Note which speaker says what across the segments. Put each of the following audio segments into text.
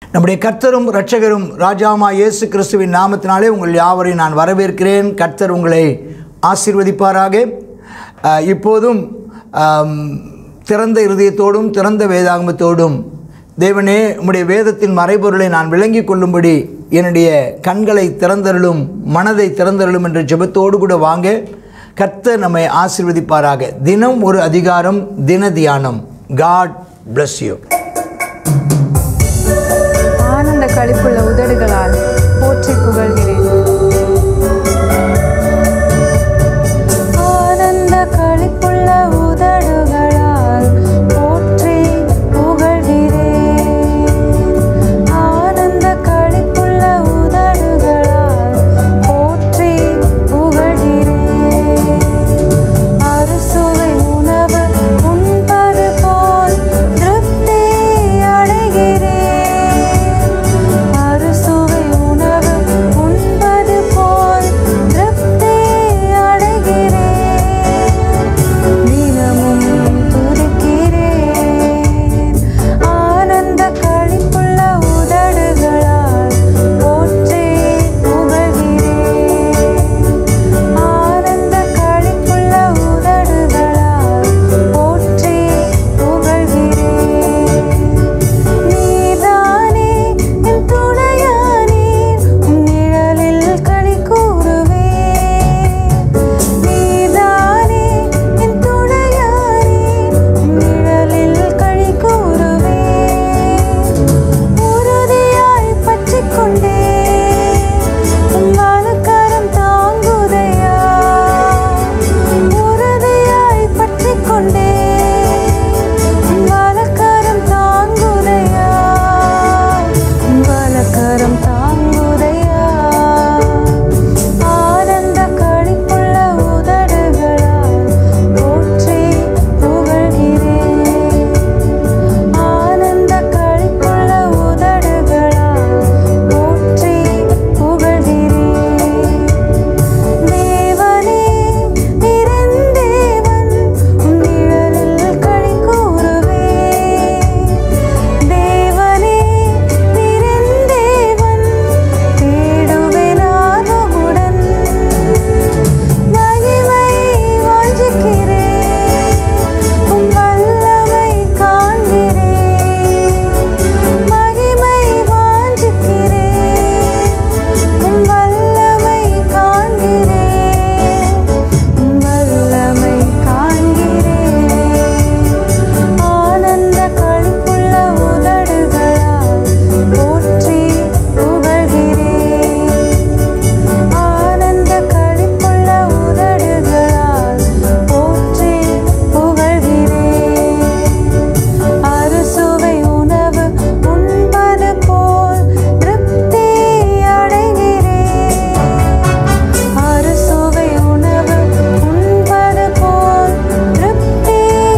Speaker 1: நம்முடைய கர்த்தரும் இரட்சகரும் ராஜாமா இயேசு கிறிஸ்துவின் நாமத்தினாலே உங்கள் யாவரையும் நான் வரவேற்கிறேன் கர்த்தர் உங்களை ஆசீர்வதிப்பாராக அஹ், இப்போதும் ஆம், திறந்த இருதயத்தோடும் திறந்த வேதாகமத்தோடும் தேவனே உம்முடைய வேதத்தின் மறைபொருளை நான் விளங்கிக் கொள்ளும்படி என்னுடைய கண்களை திறந்தருளும் மனதை திறந்தருளும் என்ற ஜெபத்தோடு கூட வாங்க கர்த்தர் நம்மை ஆசீர்வதிப்பாராக தினம் ஒரு அதிகாரம் தின தியானம் காட் bless you
Speaker 2: ஆனந்த களிப்புள்ள உதடுகளால் போற்றி புகழ்கிறேன் ஆனந்த களிப்புள்ள உதடுகளால் போற்றி புகழ்கிறேன் ஆனந்த களிப்புள்ள உதடுகளால் போற்றி புகழ்கிறேன் அறுசுவை உணவு உண்பது போல் திருப்தி அடைகிறேன் அறுசுவை உணவு உண்பது போல் திருப்தி அடைகிறேன் தினமும் துதிக்கிறேன் ஆனந்த களிப்புள்ள உதடுகளால் போற்றி புகழ்கிறேன் ஆனந்த களிப்புள்ள உதடுகளால் போற்றி புகழ்கிறேன் நீதானே என் துணையானீர் உன் நிழலில் களி கூறுவேன் நீதானே என் துணையானீர் உன் நிழலில் களி கூறுவேன் உறுதியாய் பற்றிக் கொண்டேன் உன் வலக்கரம் தாங்குதையா உறுதியாய் பற்றிக் கொண்டேன் உன் வலக்கரம் தாங்குதையா உன் வலக்கரம் தாங்குதையா ஆனந்த களிப்புள்ள உதடுகளால் போற்றி புகழ்கிறேன் ஆனந்த களிப்புள்ள உதடுகளால் போற்றி புகழ்கிறேன் தேவனே நிறைந்தேவன் உன் நிழலில் களி கூறுவேன் தேவனே நிறைந்தேவன் தேடுவேன் ஆர்வமுடன் மகிமை வாஞ்சிக்கிறேன் உன் வல்லமை காண்கிறேன் மகிமை வாஞ்சிக்கிறேன் உன் வல்லமை காண்கிறேன் உன் வல்லமை காண்கிறேன் ஆனந்த களிப்புள்ள உதடுகளால் போற்றி புகழ்கிறேன் ஆனந்த களிப்புள்ள உதடுகளால் போற்றி புகழ்கிறேன் அறுசுவை உணவு உண்பது போல் திருப்தி அடைகிறேன் அறுசுவை உணவு உண்பது போல் திருப்தி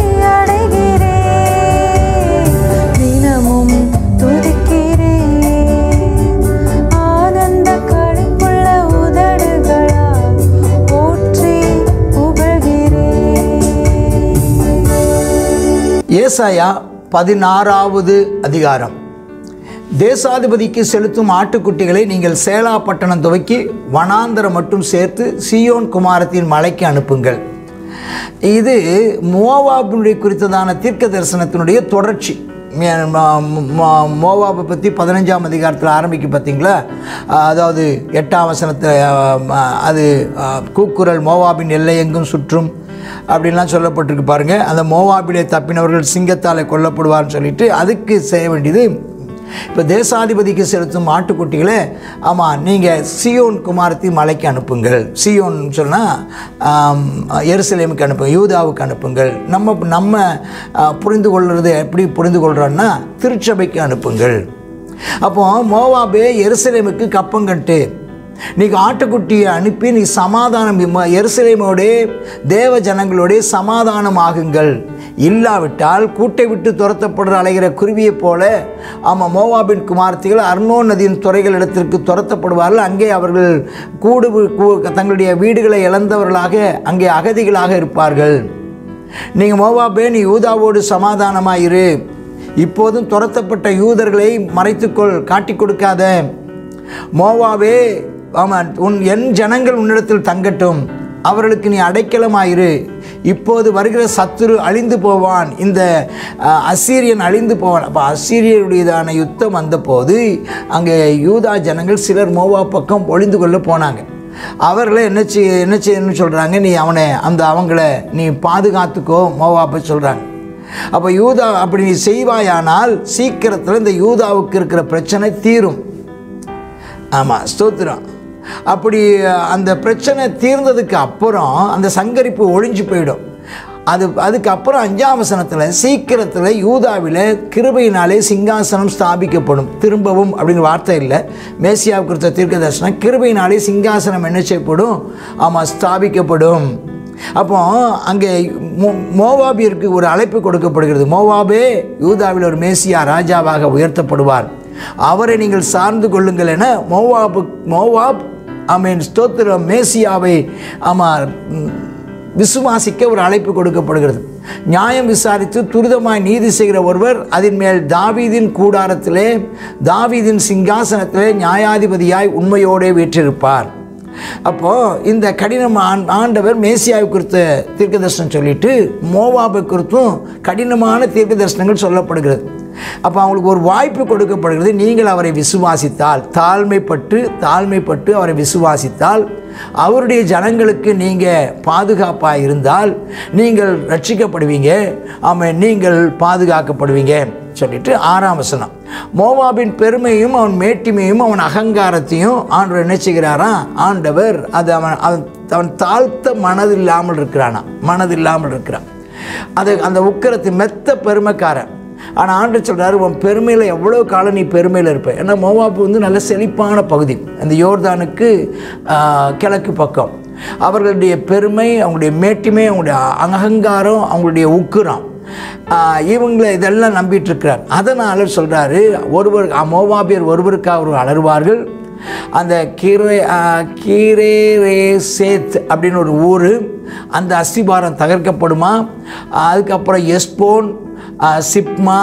Speaker 2: அடைகிறேன் தினமும் துதிக்கிறேன் ஆனந்த களிப்புள்ள உதடுகளால் போற்றி புகழ்கிறேன்
Speaker 1: ஏசாயா பதினாறாவது அதிகாரம் தேசாதிபதிக்கு செலுத்தும் ஆட்டுக்குட்டிகளை நீங்கள் சேலா பட்டணம் துவக்கி வனாந்தரம் மட்டும் சேர்த்து சியோன் குமாரத்தின் மலைக்கு அனுப்புங்கள் இது மோவாபினுடைய குறித்ததான தீர்க்க தரிசனத்தினுடைய தொடர்ச்சி மே- ம- ம- மோவாபை பற்றி பதினஞ்சாம் அதிகாரத்தில் ஆரம்பிக்கு பார்த்தீங்களா அதாவது எட்டாம் வசனத்தில் அது ஆ, கூக்குரல் மோவாபின் எல்லை எங்கும் சுற்றும் அப்படின்லாம் சொல்லப்பட்டிருக்கு பாருங்க அந்த மோவாபிலே தப்பினவர்கள் சிங்கத்தால் கொல்லப்படுவார்னு சொல்லிட்டு அதுக்கு செய்ய வேண்டியது இப்போ தேசாதிபதிக்கு செலுத்தும் ஆட்டுக்குட்டிகளை ஆமாம் நீங்கள் சியோன் குமாரத்தி மலைக்கு அனுப்புங்கள் சியோன் சொன்னால் எருசலேமுக்கு அனுப்புங்க யூதாவுக்கு அனுப்புங்கள் நம்ம நம்ம ஆ, புரிந்து கொள்வது எப்படி புரிந்து கொள்கிறோன்னா திருச்சபைக்கு அனுப்புங்கள் அப்போ மோவாபே எருசலேமுக்கு கப்பங்கட்டு நீங்க ஆட்டுக்குட்டியை அனுப்பி நீ சமாதானம் இம்ம- எருசலேமோடே தேவ ஜனங்களோடே சமாதானம் ஆகுங்கள் இல்லாவிட்டால் கூட்டை விட்டு துரத்தப்படுற அலைகிற குருவியைப் போல ஆமாம் மோவாபின் குமார்த்திகள் அர்னோ நதியின் துறைகளிடத்திற்கு துரத்தப்படுவார்கள் அங்கே அவர்கள் கூடு கூ- தங்களுடைய வீடுகளை இழந்தவர்களாக அங்கே அகதிகளாக இருப்பார்கள் நீங்கள் மோவாபே நீ யூதாவோடு சமாதானமாயிரு இப்போதும் துரத்தப்பட்ட யூதர்களை மறைத்துக்கொள் காட்டிக் கொடுக்காத மோவாவே ஆமாம் உன் என் ஜனங்கள் உன்னிடத்தில் தங்கட்டும் அவர்களுக்கு நீ அடைக்கலமாயிரு இப்போது வருகிற சத்துரு அழிந்து போவான் இந்த அஹ், அசீரியன் அழிந்து போவான் அப்போ அசீரியருடையதான யுத்தம் வந்தபோது அங்கே யூதா ஜனங்கள் சிலர் மோவா பக்கம் ஒளிந்து கொள்ள போனாங்க அவர்களை என்ன செய் என்ன செய்யணும்னு சொல்கிறாங்க நீ அவனை அந்த அவங்கள நீ பாதுகாத்துக்கோ மோவாப்பை சொல்கிறாங்க அப்போ யூதா அப்படி நீ செய்வாயானால் சீக்கிரத்தில் இந்த யூதாவுக்கு இருக்கிற பிரச்சனை தீரும் ஆமாம் ஸ்தோத்திரம் அப்படி அந்த பிரச்சனை தீர்ந்ததுக்கு அப்புறம் அந்த சங்கரிப்பு ஒழிஞ்சு போயிடும் அது அதுக்கப்புறம் அஞ்சாம் வசனத்தில் சீக்கிரத்தில் யூதாவில் கிருபையினாலே சிங்காசனம் ஸ்தாபிக்கப்படும் திரும்பவும் அப்படிங்கிற வார்த்தை இல்லை மேசியாவுக்கு கொடுத்த தீர்க்க தரிசனம் கிருபையினாலே சிங்காசனம் என்ன செய்யப்படும் ஆமாம் ஸ்தாபிக்கப்படும் அப்போ அங்கே மோ- மோவாபியருக்கு ஒரு அழைப்பு கொடுக்கப்படுகிறது மோவாபே யூதாவில் ஒரு மேசியா ராஜாவாக உயர்த்தப்படுவார் அவரை நீங்கள் சார்ந்து கொள்ளுங்கள் என மோவாபு மோவாப் ஆமீன் ஸ்தோத்திரம் மேசியாவை ஆமாம் ம், விசுவாசிக்க ஒரு அழைப்பு கொடுக்கப்படுகிறது நியாயம் விசாரித்து துரிதமாய் நீதி செய்கிற ஒருவர் அதன் மேல் தாவீதின் கூடாரத்திலே தாவீதின் சிங்காசனத்திலே நியாயாதிபதியாய் உண்மையோடே வீற்றிருப்பார் அப்போ இந்த கடினம் ஆண்- ஆண்டவர் மேசியாவை குறித்த தீர்க்க தரிசனம் சொல்லிட்டு மோவாபை குறித்தும் கடினமான தீர்க்க தரிசனங்கள் சொல்லப்படுகிறது அப்போ அவங்களுக்கு ஒரு வாய்ப்பு கொடுக்கப்படுகிறது நீங்கள் அவரை விசுவாசித்தால் தாழ்மைப்பட்டு தாழ்மைப்பட்டு அவரை விசுவாசித்தால் அவருடைய ஜனங்களுக்கு நீங்கள் பாதுகாப்பாக இருந்தால் நீங்கள் ரட்சிக்கப்படுவீங்க ஆமாம் நீங்கள் பாதுகாக்கப்படுவீங்க சொல்லிட்டு ஆறாம் வசனம் மோவாபின் பெருமையும் அவன் மேட்டிமையும் அவன் அகங்காரத்தையும் ஆண்டவர் என்ன செய்கிறாராம் ஆண்டவர் அது அவன் அவன் அவன் தாழ்த்த மனதில்லாமல் இருக்கிறானா மனதில்லாமல் இருக்கிறான் அது அந்த உக்கிரத்து மெத்த பெருமைக்காரன் ஆனால் ஆண்டு சொல்கிறாரு உன் பெருமையில் எவ்வளோ காலம் நீ பெருமையில் இருப்ப ஏன்னா மோவாப்பு வந்து நல்ல செழிப்பான பகுதி அந்த யோர்தானுக்கு ஆ, கிழக்கு பக்கம் அவர்களுடைய பெருமை அவங்களுடைய மேட்டிமை அவங்களுடைய அகங்காரம் அவங்களுடைய உக்குரம் ஆஹ் இவங்களை இதெல்லாம் நம்பிட்டு இருக்கிறார் அதனால் சொல்கிறாரு ஒருவர் ஆ, மோவாபியர் ஒருவருக்காக ஒரு அலறுவார்கள் அந்த கீரே ஆஹ், கீரேரே சேத் அப்படின்னு ஒரு ஊர் அந்த அஸ்திபாரம் தகர்க்கப்படுமா ஆஹ், அதுக்கப்புறம் எஸ்போன் ஆஹ், சிப்மா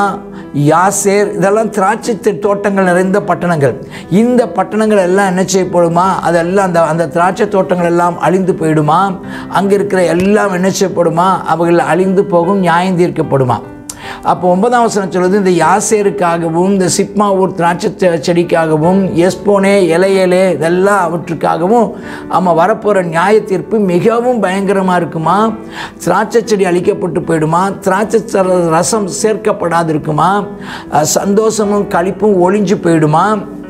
Speaker 1: யாசேர் இதெல்லாம் திராட்சை தே- தோட்டங்கள் நிறைந்த பட்டணங்கள் இந்த பட்டணங்கள் எல்லாம் என்ன செய்யப்படுமா அதெல்லாம் அந்த அந்த திராட்சை தோட்டங்கள் எல்லாம் அழிந்து போயிடுமா அங்கே இருக்கிற எல்லாம் என்ன செய்யப்படுமா அவைகள் அழிந்து போகும் நியாயம் தீர்க்கப்படுமா அப்போ ஒன்பதாம் வசனம் சொல்லுது இந்த யாசேருக்காகவும் இந்த சிப்மா ஊர் திராட்சை செ- செடிக்காகவும் எஸ்போனே இலையலே இதெல்லாம் அவற்றுக்காகவும் ஆமாம் வரப்போகிற நியாய தீர்ப்பு மிகவும் பயங்கரமாக இருக்குமா திராட்சை செடி அழிக்கப்பட்டு போயிடுமா திராட்சை சர- ரசம் சேர்க்கப்படாது இருக்குமா அஹ் சந்தோஷமும் களிப்பும் ஒளிஞ்சு போயிடுமா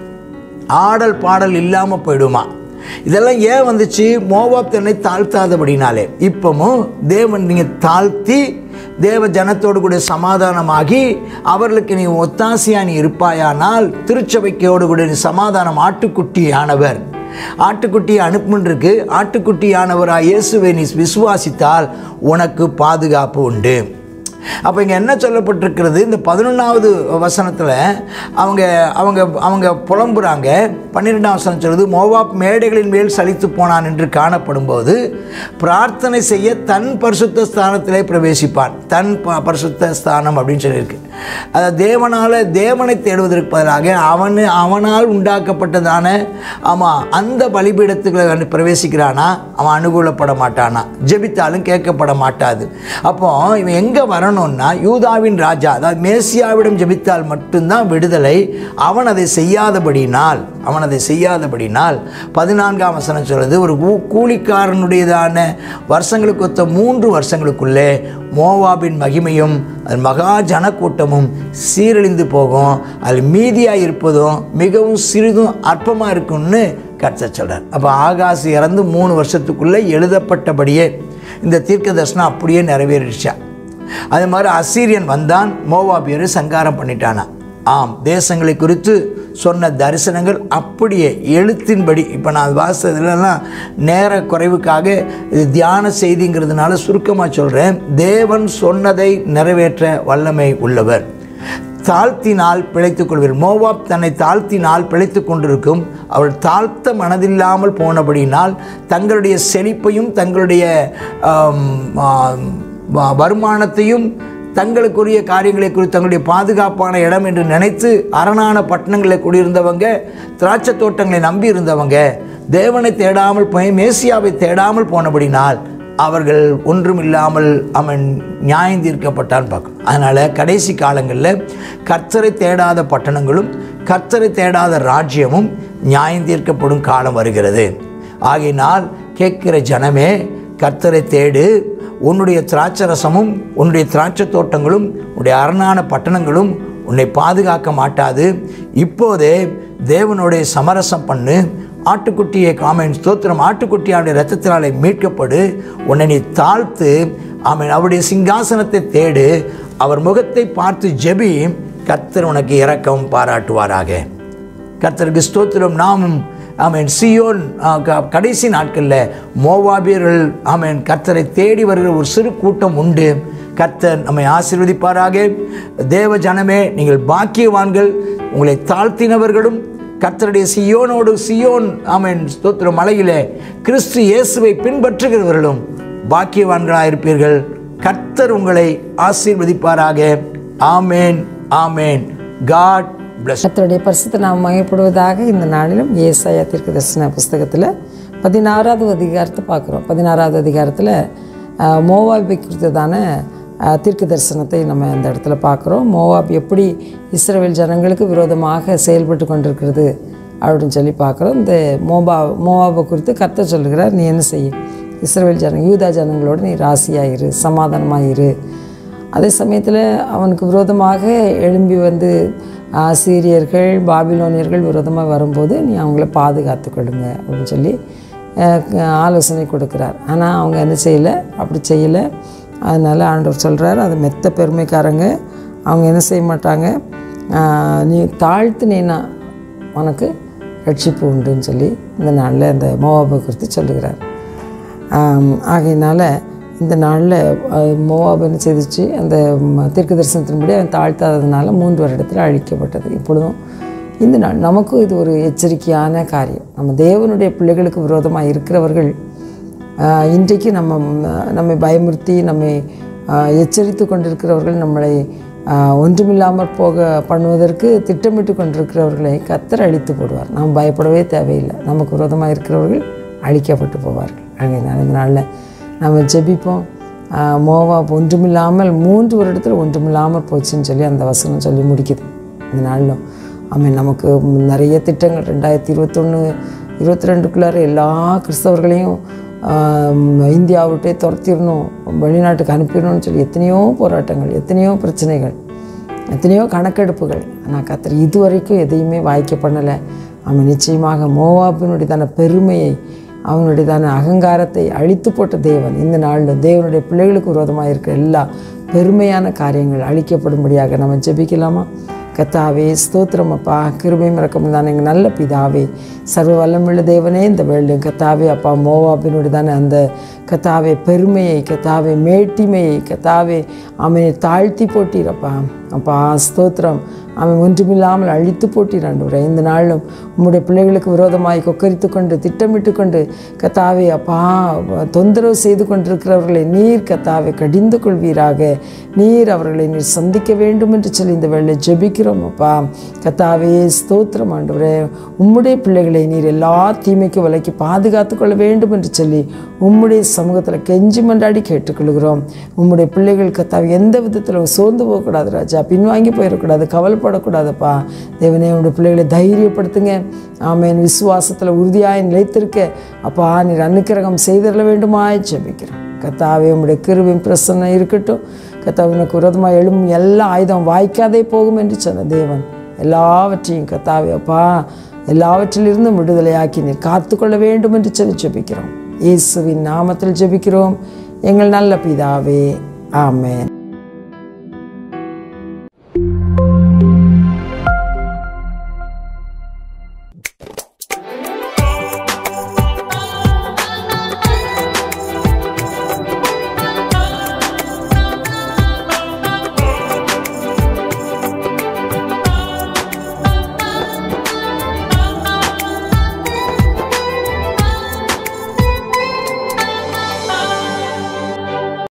Speaker 1: ஆடல் பாடல் இல்லாமல் போயிடுமா இதெல்லாம் ஏன் வந்துச்சு மோவாப் தன்னை தாழ்த்தாதபடினாலே இப்பவும் தேவன் நீங்கள் தாழ்த்தி தேவ ஜனத்தோடு கூட சமாதானமாகி அவர்களுக்கு நீ ஒத்தாசையா நீ இருப்பாயானால் திருச்சபைக்கோடு கூட நீ சமாதானம் ஆட்டுக்குட்டியானவர் ஆட்டுக்குட்டியை அனுப்புன்றிருக்கு ஆட்டுக்குட்டியானவராக இயேசுவை நீ விசுவாசித்தால் உனக்கு பாதுகாப்பு உண்டு அப்போ இங்கே என்ன சொல்லப்பட்டிருக்கிறது இந்த பதினொன்றாவது வசனத்தில் அவங்க அவங்க அவங்க புலம்புறாங்க பன்னிரெண்டாம் வசனம் சொல்லுது மோவாப் மேடைகளின் மேல் சலித்து போனான் என்று காணப்படும்போது பிரார்த்தனை செய்ய தன் பரிசுத்த ஸ்தானத்திலே பிரவேசிப்பான் தன் ப- பரிசுத்த ஸ்தானம் அப்படின்னு சொல்லியிருக்கு அதாவது தேவனால் தேவனை தேடுவதற்கு பதிலாக அவனு அவனால் உண்டாக்கப்பட்டதான ஆமாம் அந்த பலிபீடத்துக்குள்ள வந்து பிரவேசிக்கிறானா அவன் அனுகூலப்பட மாட்டானா ஜெபித்தாலும் கேட்கப்பட மாட்டாது அப்போ இவன் எங்கே வரணும்னா யூதாவின் ராஜா அதாவது மேசியாவிடம் ஜெபித்தால் மட்டும்தான் விடுதலை அவன் அதை செய்யாதபடினால் அவன் அதை செய்யாதபடினால் பதினான்காம் வசனம் சொல்லுது ஒரு கூ- கூலிக்காரனுடையதான வருஷங்களுக்கு ஒத்த மூன்று வருஷங்களுக்குள்ளே மோவாபின் மகிமையும் அது மகா ஜனக்கூட்டமும் சீரழிந்து போகும் அது மீதியாக இருப்பதும் மிகவும் சிறிதும் அற்பமாக இருக்கும்னு கர்த்தர் சொல்கிறார் அப்போ ஆகாசு இறந்து மூணு வருஷத்துக்குள்ளே எழுதப்பட்டபடியே இந்த தீர்க்க தரிசனம் அப்படியே நிறைவேறிடுச்சா அதே மாதிரி அசீரியன் வந்தான் மோவாபியரை சங்காரம் பண்ணிட்டானா ஆம் தேசங்களை குறித்து சொன்ன தரிசனங்கள் அப்படியே எழுத்தின்படி இப்போ நான் வாசித்ததுலலாம் நேர குறைவுக்காக இது தியான செய்திங்கிறதுனால சுருக்கமாக சொல்கிறேன் தேவன் சொன்னதை நிறைவேற்ற வல்லமை உள்ளவர் தாழ்த்தினால் பிழைத்துக் கொள்வீர் மோவாப் தன்னை தாழ்த்தினால் பிழைத்துக் கொண்டிருக்கும் அவள் தாழ்த்த மனதில்லாமல் போனபடியினால் தங்களுடைய செழிப்பையும் தங்களுடைய ஆம், ஆம், வ- வருமானத்தையும் தங்களுக்குரிய காரியங்களை குறித்து தங்களுடைய பாதுகாப்பான இடம் என்று நினைத்து அரணான பட்டணங்களில் குடியிருந்தவங்க திராட்சை தோட்டங்களை நம்பி இருந்தவங்க தேவனை தேடாமல் போய் மேசியாவை தேடாமல் போனபடினால் அவர்கள் ஒன்றும் இல்லாமல் அவன் நியாயம் தீர்க்கப்பட்டான்னு பார்க்கணும் அதனால் கடைசி காலங்களில் கர்த்தரை தேடாத பட்டணங்களும் கர்த்தரை தேடாத ராஜ்யமும் நியாயம் தீர்க்கப்படும் காலம் வருகிறது ஆகையினால் கேட்கிற ஜனமே கர்த்தரை தேடு உன்னுடைய திராட்சரசமும் உன்னுடைய திராட்சை தோட்டங்களும் உன்னுடைய அரணான பட்டணங்களும் உன்னை பாதுகாக்க மாட்டாது இப்போதே தேவனுடைய சமரசம் பண்ணு ஆட்டுக்குட்டியை காமன் ஸ்தோத்திரம் ஆட்டுக்குட்டியாவுடைய ரத்தத்தினாலே மீட்கப்படு உன்னை நீ தாழ்த்து அவன் அவருடைய சிங்காசனத்தை தேடு அவர் முகத்தை பார்த்து ஜெபி கர்த்தர் உனக்கு இரக்கம் பாராட்டுவாராக கர்த்தருக்கு ஸ்தோத்திரம் நாமும் ஆமென் சியோன் ஆ, க- கடைசி நாட்களில் மோவாபியர்கள் ஆமென் கர்த்தரை தேடி வருகிற ஒரு சிறு கூட்டம் உண்டு கர்த்தர் நம்மை ஆசீர்வதிப்பாராக தேவ ஜனமே நீங்கள் பாக்கியவான்கள் உங்களை தாழ்த்தினவர்களும் கர்த்தருடைய சியோனோடு சியோன் ஆமென் ஸ்தோத்திரம் மலையிலே கிறிஸ்து இயேசுவை பின்பற்றுகிறவர்களும் பாக்கியவான்களாக இருப்பீர்கள் கர்த்தர் உங்களை ஆசீர்வதிப்பாராக ஆமேன் ஆமேன் காட் bless
Speaker 3: கர்த்தருடைய பரிசுத்த நாம் மயப்படுவதாக இந்த நாளிலும் ஏசாயா தீர்க்க தரிசன புஸ்தகத்தில் பதினாறாவது அதிகாரத்தை பார்க்குறோம் பதினாறாவது அதிகாரத்தில் அஹ், மோவாபை குறித்ததான அஹ், தீர்க்க தரிசனத்தை நம்ம இந்த இடத்துல பார்க்குறோம் மோவாப் எப்படி இஸ்ரவேல் ஜனங்களுக்கு விரோதமாக செயல்பட்டு கொண்டிருக்கிறது அப்படின்னு சொல்லி பார்க்குறோம் இந்த மோபா மோவாபை குறித்து கர்த்தர் சொல்லுகிறார் நீ என்ன செய்ய இஸ்ரவேல் ஜன யூதா ஜனங்களோடு நீ ராசியாயிரு சமாதானமாயிரு அதே சமயத்தில் அவனுக்கு விரோதமாக எழும்பி வந்து ஆசிரியர்கள் பாபிலோனியர்கள் விரோதமாக வரும்போது நீ அவங்கள பாதுகாத்து கொள்ளுங்க அப்படின்னு சொல்லி அஹ், ஆலோசனை கொடுக்குறார் ஆனால் அவங்க என்ன செய்யலை அப்படி செய்யலை அதனால் ஆண்டவர் சொல்கிறார் அது மெத்த பெருமைக்காரங்க அவங்க என்ன செய்ய மாட்டாங்க ஆஹ், நீ தாழ்த்துனேன்னா உனக்கு ரட்சிப்பு உண்டுன்னு சொல்லி இந்த நாளில் அந்த மோவாபை குறித்து சொல்லுகிறார் ஆம், ஆகையினால இந்த நாளில் மோவாப் என்ன செய்துச்சு அந்த ம, தீர்க்க தரிசனத்தின்படி அவன் தாழ்த்தாததுனால மூன்று வருடத்தில் அழிக்கப்பட்டது இப்பொழுதும் இந்த நாள் நமக்கும் இது ஒரு எச்சரிக்கையான காரியம் நம்ம தேவனுடைய பிள்ளைகளுக்கு விரோதமாக இருக்கிறவர்கள் ஆஹ், இன்றைக்கு நம்ம ம், நம்மை பயமுறுத்தி நம்மை ஆஹ், எச்சரித்து கொண்டிருக்கிறவர்கள் நம்மளை ஆஹ், ஒன்றுமில்லாமற் போக பண்ணுவதற்கு திட்டமிட்டு கொண்டிருக்கிறவர்களை கத்தர் அழித்து போடுவார் நாம் பயப்படவே தேவையில்லை நமக்கு விரோதமாக இருக்கிறவர்கள் அழிக்கப்பட்டு போவார்கள் அதனால் இந்த நாளில் நம்ம ஜெபிப்போம் ஆஹ், மோவாப் ஒன்றுமில்லாமல் மூன்று வருடத்தில் ஒன்றுமில்லாமல் போச்சுன்னு சொல்லி அந்த வசனம் சொல்லி முடிக்குது இந்த நாளிலும் ஆமாம் நமக்கு நிறைய திட்டங்கள் ரெண்டாயிரத்தி இருபத்தொன்று இருபத்தி ரெண்டுக்குள்ளார எல்லா கிறிஸ்தவர்களையும் ஆம், இந்தியா விட்டே துரத்திடணும் வெளிநாட்டுக்கு அனுப்பிடணும்னு சொல்லி எத்தனையோ போராட்டங்கள் எத்தனையோ பிரச்சனைகள் எத்தனையோ கணக்கெடுப்புகள் ஆனால் கத்தர் இதுவரைக்கும் எதையுமே வாய்க்க பண்ணலை அவன் நிச்சயமாக மோவாபினுடையதான பெருமையை அவனுடையதான அகங்காரத்தை அழித்து போட்ட தேவன் இந்த நாளில் தேவனுடைய பிள்ளைகளுக்கு விரோதமாக இருக்கிற எல்லா பெருமையான காரியங்கள் அழிக்கப்படும்படியாக நம்ம ஜெபிக்கலாமா கத்தாவே ஸ்தோத்திரம் அப்பா கிருபையும் இறக்கம் தான் எங்கள் நல்ல பிதாவே சர்வ வல்லமுள்ள தேவனே இந்த வேள்டும் கத்தாவே அப்பா மோவாபினுடைய தானே அந்த கத்தாவே பெருமையை கத்தாவே மேட்டிமையை கத்தாவே அவனை தாழ்த்தி போட்டீரப்பா அப்பா ஸ்தோத்திரம் அவன் ஒன்றுமில்லாமல் அழித்து போட்டீராண்டு இந்த நாளும் உம்முடைய பிள்ளைகளுக்கு விரோதமாய் கொக்கரித்து கொண்டு திட்டமிட்டு கொண்டு கத்தாவே அப்பா தொந்தரவு செய்து கொண்டிருக்கிறவர்களை நீர் கத்தாவே கடிந்து கொள்வீராக நீர் அவர்களை நீர் சந்திக்க வேண்டும் என்று சொல்லி இந்த வேளை ஜெபிக்கிறோம் அப்பா கத்தாவே ஸ்தோத்திரம் ஆண்டவரே உம்முடைய பிள்ளைகளை நீர் எல்லா தீமைக்கு விலைக்கு பாதுகாத்து கொள்ள வேண்டும் என்று சொல்லி உம்முடைய சமூகத்தில் கெஞ்சி மன்றாடி கேட்டுக்கொள்கிறோம் உம்முடைய பிள்ளைகள் கத்தாவே எந்த விதத்தில் சோர்ந்து போகக்கூடாது ராஜா பின்வாங்கி போயிடக்கூடாது கவலைப்படக்கூடாதுப்பா தேவனே உங்களுடைய பிள்ளைகளை தைரியப்படுத்துங்க ஆமேன் விசுவாசத்தில் உறுதியாய் நிலைத்திருக்க அப்பா நீர் அனுக்கிரகம் செய்திட வேண்டுமாய் ஜெபிக்கிறோம் கத்தாவே உம்முடைய கிருபின் பிரசன்னம் இருக்கட்டும் கத்தா உனக்கு விரோதமாக எழும் எல்லா ஆயுதம் வாய்க்காதே போகும் என்று சொன்ன தேவன் எல்லாவற்றையும் கத்தாவே அப்பா எல்லாவற்றிலிருந்தும் விடுதலையாக்கி நீர் காத்துக்கொள்ள வேண்டும் என்று சொல்லி ஜெபிக்கிறோம் இயேசுவின் நாமத்தில் ஜெபிக்கிறோம் எங்கள் நல்ல பிதாவே ஆமென்